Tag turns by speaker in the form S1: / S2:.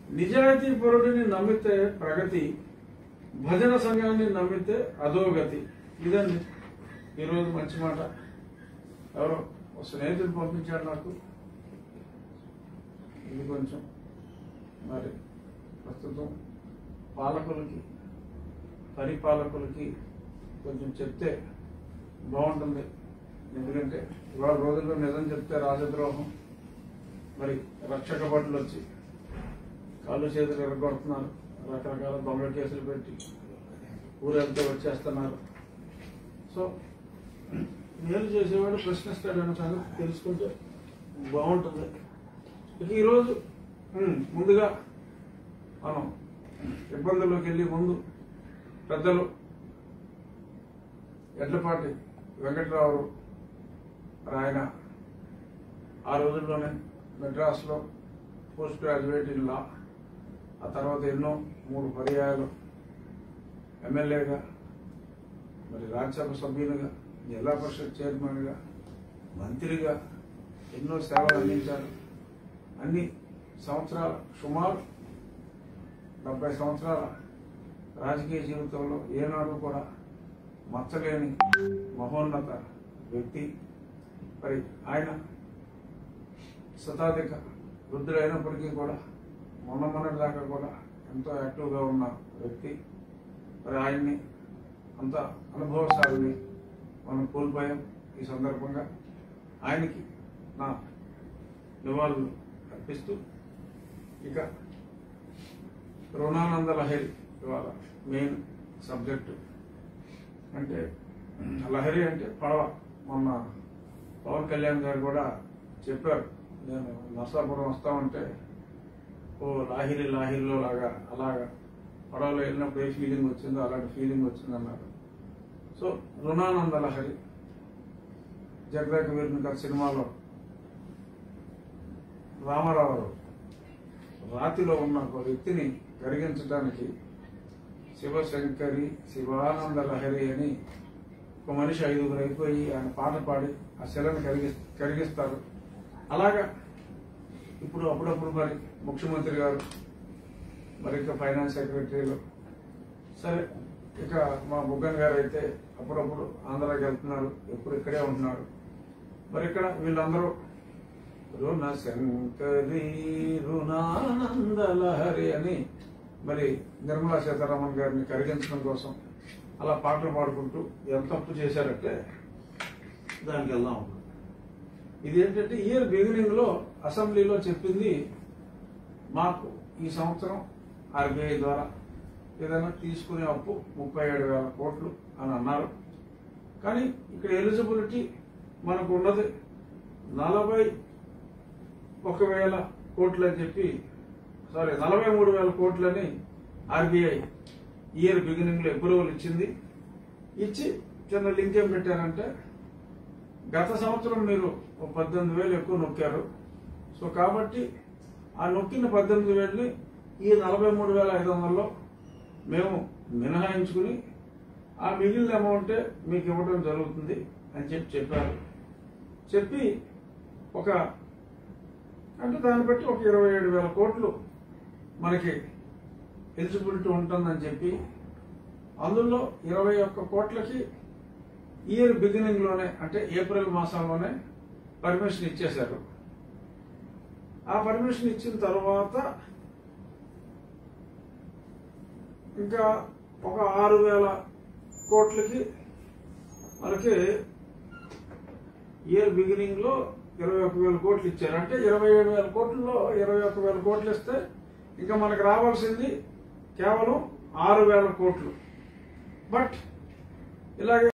S1: నిజాయితీ పరుడిని నమ్మితే ప్రగతి భజన సంఘాన్ని నమ్మితే అధోగతి ఇదండి ఈరోజు మంచి మాట ఎవరో ఒక స్నేహితుడు పంపించాడు నాకు ఇది కొంచెం మరి ప్రస్తుతం పాలకులకి పరిపాలకులకి కొంచెం చెప్తే బాగుంటుంది ఎందుకంటే ఇవాళ రోజుల్లో నిజం చెప్తే రాజద్రోహం మరి రక్షక భటులు వచ్చి కాళ్ళు చేతులు ఎరగొడుతున్నారు రకరకాల దొంగ కేసులు పెట్టి ఊరెళ్తే వచ్చేస్తున్నారు సో మేలు చేసేవాడు ప్రశ్నిస్తాడు అనే సంగతి తెలుసుకుంటే బాగుంటుంది ఇక ఈరోజు ఉమ్, ముందుగా మనం ఇబ్బందుల్లోకి వెళ్ళి ముందు పెద్దలు ఎడ్లపాటి వెంకట్రావు మరి ఆయన ఆ రోజుల్లోనే మెడ్రాస్లో పోస్ట్ గ్రాడ్యుయేట్ ఇన్ లా ఆ తర్వాత ఎన్నో మూడు పర్యాయాలు ఎమ్మెల్యేగా మరి రాజ్యసభ సభ్యులుగా జిల్లా పరిషత్ చైర్మన్గా మంత్రిగా ఎన్నో సేవలు అందించారు అన్ని సంవత్సరాల సుమారు డెబ్బై సంవత్సరాల రాజకీయ జీవితంలో ఏనాడు కూడా మచ్చలేని మహోన్నత వ్యక్తి మరి ఆయన శతాధిక వృద్ధుడైనప్పటికీ కూడా మొన్న మొన్నటి దాకా కూడా ఎంతో యాక్టివ్గా ఉన్న వ్యక్తి మరి ఆయన్ని అంత అనుభవశాలిని మనం కోల్పోయాం ఈ సందర్భంగా ఆయనకి నా నివాళులు అర్పిస్తూ ఇక రుణానంద లహరి ఇవాళ మెయిన్ సబ్జెక్టు అంటే లహరి అంటే పడవ మొన్న పవన్ కళ్యాణ్ గారు కూడా చెప్పారు నేను నర్సాపురం వస్తామంటే ఓ లాహిరి లాహిరిలో లాగా అలాగా పడవలో వెళ్ళినప్పుడు ఏ ఫీలింగ్ వచ్చిందో అలాంటి ఫీలింగ్ వచ్చిందన్నారు సో రుణానంద లహరి జగదాక వీరుని గారి సినిమాలో రామారావు రాతిలో ఉన్న ఒక వ్యక్తిని కరిగించడానికి శివశంకరి శివానంద లహరి అని ఒక మనిషి ఐదుగురు అయిపోయి ఆయన పాట పాడి ఆ శిలను కరిగి కరిగిస్తారు అలాగా ఇప్పుడు అప్పుడప్పుడు మరి ముఖ్యమంత్రి గారు మరి ఇంకా ఫైనాన్స్ సెక్రటరీలు సరే ఇక మా బుగ్గన్ గారు అయితే అప్పుడప్పుడు ఆంధ్రాకి వెళ్తున్నారు ఎప్పుడు ఇక్కడే ఉంటున్నారు మరి ఇక్కడ వీళ్ళందరూ రుణ శంకరి రుణానంద లహరి అని మరి నిర్మలా సీతారామన్ గారిని కరిగించడం కోసం అలా పాటలు పాడుకుంటూ ఎంత తప్పు చేశారంటే దానికి వెళ్దాం ఇది ఏంటంటే ఇయర్ బిగినింగ్ లో అసెంబ్లీలో చెప్పింది మాకు ఈ సంవత్సరం ఆర్బీఐ ద్వారా ఏదైనా తీసుకునే అప్పు ముప్పై ఏడు వేల కోట్లు అని అన్నారు కానీ ఇక్కడ ఎలిజిబిలిటీ మనకు ఉన్నది నలభై ఒక వేల కోట్లు అని చెప్పి సారీ నలభై మూడు వేల కోట్లని ఆర్బీఐ ఇయర్ బిగినింగ్ లో అప్రూవల్ ఇచ్చింది ఇచ్చి చిన్న లింక్ ఏం పెట్టారంటే గత సంవత్సరం మీరు ఒక పద్దెనిమిది వేలు ఎక్కువ నొక్కారు సో కాబట్టి ఆ నొక్కిన పద్దెనిమిది వేలని ఈ నలభై మూడు వేల ఐదు వందల్లో మేము మినహాయించుకుని ఆ మిగిలిన అమౌంటే మీకు ఇవ్వడం జరుగుతుంది అని చెప్పి చెప్పారు చెప్పి ఒక అంటే దాన్ని బట్టి ఒక ఇరవై ఏడు వేల కోట్లు మనకి ఎలిజిబిలిటీ ఉంటుందని చెప్పి అందులో ఇరవై ఒక్క కోట్లకి ఇయర్ బిగినింగ్ లోనే అంటే ఏప్రిల్ మాసంలోనే పర్మిషన్ ఇచ్చేశారు ఆ పర్మిషన్ ఇచ్చిన తర్వాత ఇంకా ఒక ఆరు వేల కోట్లకి మనకి ఇయర్ బిగినింగ్ లో ఇరవై ఒక వేల కోట్లు ఇచ్చారు అంటే ఇరవై ఏడు వేల కోట్లలో ఇరవై ఒక వేల కోట్లు ఇస్తే ఇంకా మనకు రావాల్సింది కేవలం ఆరు వేల కోట్లు బట్ ఇలాగే